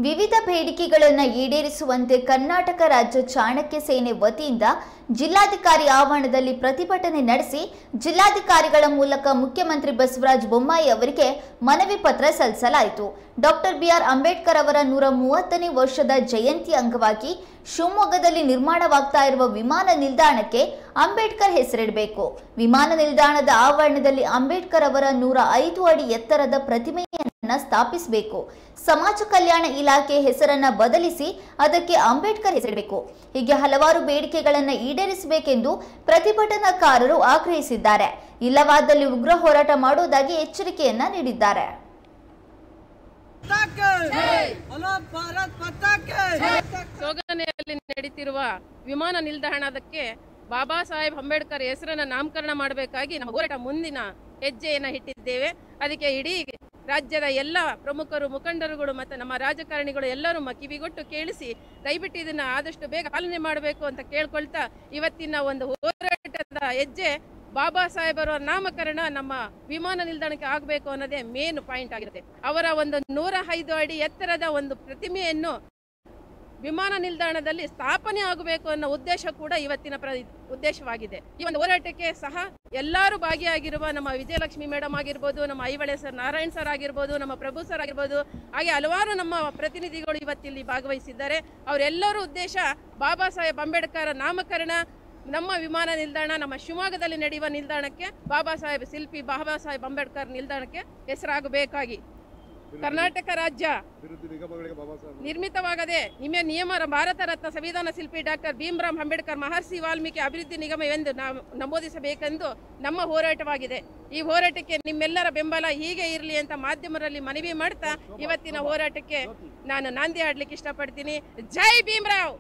ವಿವಿಧ ಬೇಡಿಕೆಗಳನ್ನು ಈಡೇರಿಸುವಂತೆ ಕರ್ನಾಟಕ ರಾಜ್ಯ ಚಾಣಕ್ಯ ಸೇನೆ ವತಿಯಿಂದ ಜಿಲ್ಲಾಧಿಕಾರಿ ಆವರಣದಲ್ಲಿ ಪ್ರತಿಭಟನೆ ನಡೆಸಿ ಜಿಲ್ಲಾಧಿಕಾರಿಗಳ ಮೂಲಕ ಮುಖ್ಯಮಂತ್ರಿ ಬಸವರಾಜ ಬೊಮ್ಮಾಯಿ ಅವರಿಗೆ ಮನವಿ ಪತ್ರ ಸಲ್ಲಿಸಲಾಯಿತು ಡಾಕ್ಟರ್ ಬಿಆರ್ ಅಂಬೇಡ್ಕರ್ ಅವರ ನೂರ ಮೂವತ್ತನೇ ವರ್ಷದ ಜಯಂತಿ ಅಂಗವಾಗಿ ಶಿವಮೊಗ್ಗದಲ್ಲಿ ನಿರ್ಮಾಣವಾಗ್ತಾ ಇರುವ ವಿಮಾನ ನಿಲ್ದಾಣಕ್ಕೆ ಅಂಬೇಡ್ಕರ್ ಹೆಸರಿಡಬೇಕು ವಿಮಾನ ನಿಲ್ದಾಣದ ಆವರಣದಲ್ಲಿ ಅಂಬೇಡ್ಕರ್ ಅವರ ನೂರ ಐದು ಅಡಿ ಎತ್ತರದ ಪ್ರತಿಮೆಯನ್ನು ಸ್ಥಾಪಿಸಬೇಕು ಸಮಾಜ ಕಲ್ಯಾಣ ಇಲಾಖೆ ಹೆಸರನ್ನ ಬದಲಿಸಿ ಅದಕ್ಕೆ ಅಂಬೇಡ್ಕರ್ ಹೆಸರಿಡಬೇಕು ಹೀಗೆ ಹಲವಾರು ಬೇಡಿಕೆಗಳನ್ನು ಈಡೇರಿಸಬೇಕೆಂದು ಪ್ರತಿಭಟನಾಕಾರರು ಆಗ್ರಹಿಸಿದ್ದಾರೆ ಇಲ್ಲವಾದಲ್ಲಿ ಉಗ್ರ ಹೋರಾಟ ಮಾಡುವುದಾಗಿ ಎಚ್ಚರಿಕೆಯನ್ನ ನೀಡಿದ್ದಾರೆ ಪತಾಕೆ ಹಲೋ ಭಾರತ್ ಪತಾಕೆ ಸೋಗನೆಯಲ್ಲಿ ನಡೀತಿರುವ ವಿಮಾನ ನಿಲ್ದಾಣದಕ್ಕೆ ಬಾಬಾ ಸಾಹೇಬ್ ಅಂಬೇಡ್ಕರ್ ಹೆಸರನ್ನ ನಾಮಕರಣ ಮಾಡಬೇಕಾಗಿ ನಮ್ಮ ಹೋರಾಟ ಮುಂದಿನ ಹೆಜ್ಜೆಯನ್ನು ಇಟ್ಟಿದ್ದೇವೆ ಅದಕ್ಕೆ ಇಡೀ ರಾಜ್ಯದ ಎಲ್ಲ ಪ್ರಮುಖರು ಮುಖಂಡರುಗಳು ಮತ್ತು ನಮ್ಮ ರಾಜಕಾರಣಿಗಳು ಎಲ್ಲರೂ ಮ ಕಿವಿಗೊಟ್ಟು ಕೇಳಿಸಿ ದಯವಿಟ್ಟು ಇದನ್ನ ಆದಷ್ಟು ಬೇಗ ಪಾಲನೆ ಮಾಡಬೇಕು ಅಂತ ಕೇಳ್ಕೊಳ್ತಾ ಇವತ್ತಿನ ಒಂದು ಹೋರಾಟದ ಹೆಜ್ಜೆ ಬಾಬಾ ಸಾಹೇಬರ ನಾಮಕರಣ ನಮ್ಮ ವಿಮಾನ ನಿಲ್ದಾಣಕ್ಕೆ ಆಗಬೇಕು ಅನ್ನೋದೇ ಮೇನ್ ಪಾಯಿಂಟ್ ಆಗಿರುತ್ತೆ ಅವರ ಒಂದು ನೂರ ಐದು ಅಡಿ ಎತ್ತರದ ಒಂದು ಪ್ರತಿಮೆಯನ್ನು ವಿಮಾನ ನಿಲ್ದಾಣದಲ್ಲಿ ಸ್ಥಾಪನೆ ಆಗಬೇಕು ಅನ್ನೋ ಉದ್ದೇಶ ಕೂಡ ಇವತ್ತಿನ ಪ್ರ ಉದ್ದೇಶವಾಗಿದೆ ಈ ಒಂದು ಹೋರಾಟಕ್ಕೆ ಸಹ ಎಲ್ಲರೂ ಭಾಗಿಯಾಗಿರುವ ನಮ್ಮ ವಿಜಯಲಕ್ಷ್ಮಿ ಮೇಡಮ್ ಆಗಿರ್ಬೋದು ನಮ್ಮ ಐವಳೆ ಸರ್ ನಾರಾಯಣ್ ಸರ್ ಆಗಿರ್ಬೋದು ನಮ್ಮ ಪ್ರಭು ಸರ್ ಆಗಿರ್ಬೋದು ಹಾಗೆ ಹಲವಾರು ನಮ್ಮ ಪ್ರತಿನಿಧಿಗಳು ಇವತ್ತಿಲ್ಲಿ ಭಾಗವಹಿಸಿದ್ದಾರೆ ಅವರೆಲ್ಲರೂ ಉದ್ದೇಶ ಬಾಬಾ ಸಾಹೇಬ್ ಅಂಬೇಡ್ಕರ್ ನಾಮಕರಣ ನಮ್ಮ ವಿಮಾನ ನಿಲ್ದಾಣ ನಮ್ಮ ಶಿವಮೊಗ್ಗದಲ್ಲಿ ನಡೆಯುವ ನಿಲ್ದಾಣಕ್ಕೆ ಬಾಬಾ ಸಾಹೇಬ್ ಶಿಲ್ಪಿ ಬಾಬಾ ಸಾಹೇಬ್ ಅಂಬೇಡ್ಕರ್ ನಿಲ್ದಾಣಕ್ಕೆ ಹೆಸರಾಗಬೇಕಾಗಿ ಕರ್ನಾಟಕ ರಾಜ್ಯ ವಿರುದ್ಧ ನಿಗಮಗಳಿಗೆ ಬಾಬಾ ಸಾಹೇಬ್ ನಿರ್ಮಿತವಾಗದೆ ನಿಮ್ಮ ನಿಯಮ ಭಾರತ ರತ್ನ ಸಂವಿಧಾನ ಶಿಲ್ಪಿ ಡಾಕ್ಟರ್ ಭೀಮರಾವ್ ಅಂಬೇಡ್ಕರ್ ಮಹರ್ಷಿ ವಾಲ್ಮೀಕಿ ಅಭಿವೃದ್ಧಿ ನಿಗಮವೆಂದು ನಾವು ನಮೂದಿಸಬೇಕೆಂದು ನಮ್ಮ ಹೋರಾಟವಾಗಿದೆ ಈ ಹೋರಾಟಕ್ಕೆ ನಿಮ್ಮೆಲ್ಲರ ಬೆಂಬಲ ಹೀಗೆ ಇರಲಿ ಅಂತ ಮಾಧ್ಯಮರಲ್ಲಿ ಮನವಿ ಮಾಡ್ತಾ ಇವತ್ತಿನ ಹೋರಾಟಕ್ಕೆ ನಾನು ನಾಂದಿ ಆಡ್ಲಿಕ್ಕೆ ಇಷ್ಟಪಡ್ತೀನಿ ಜೈ ಭೀಮರಾವ್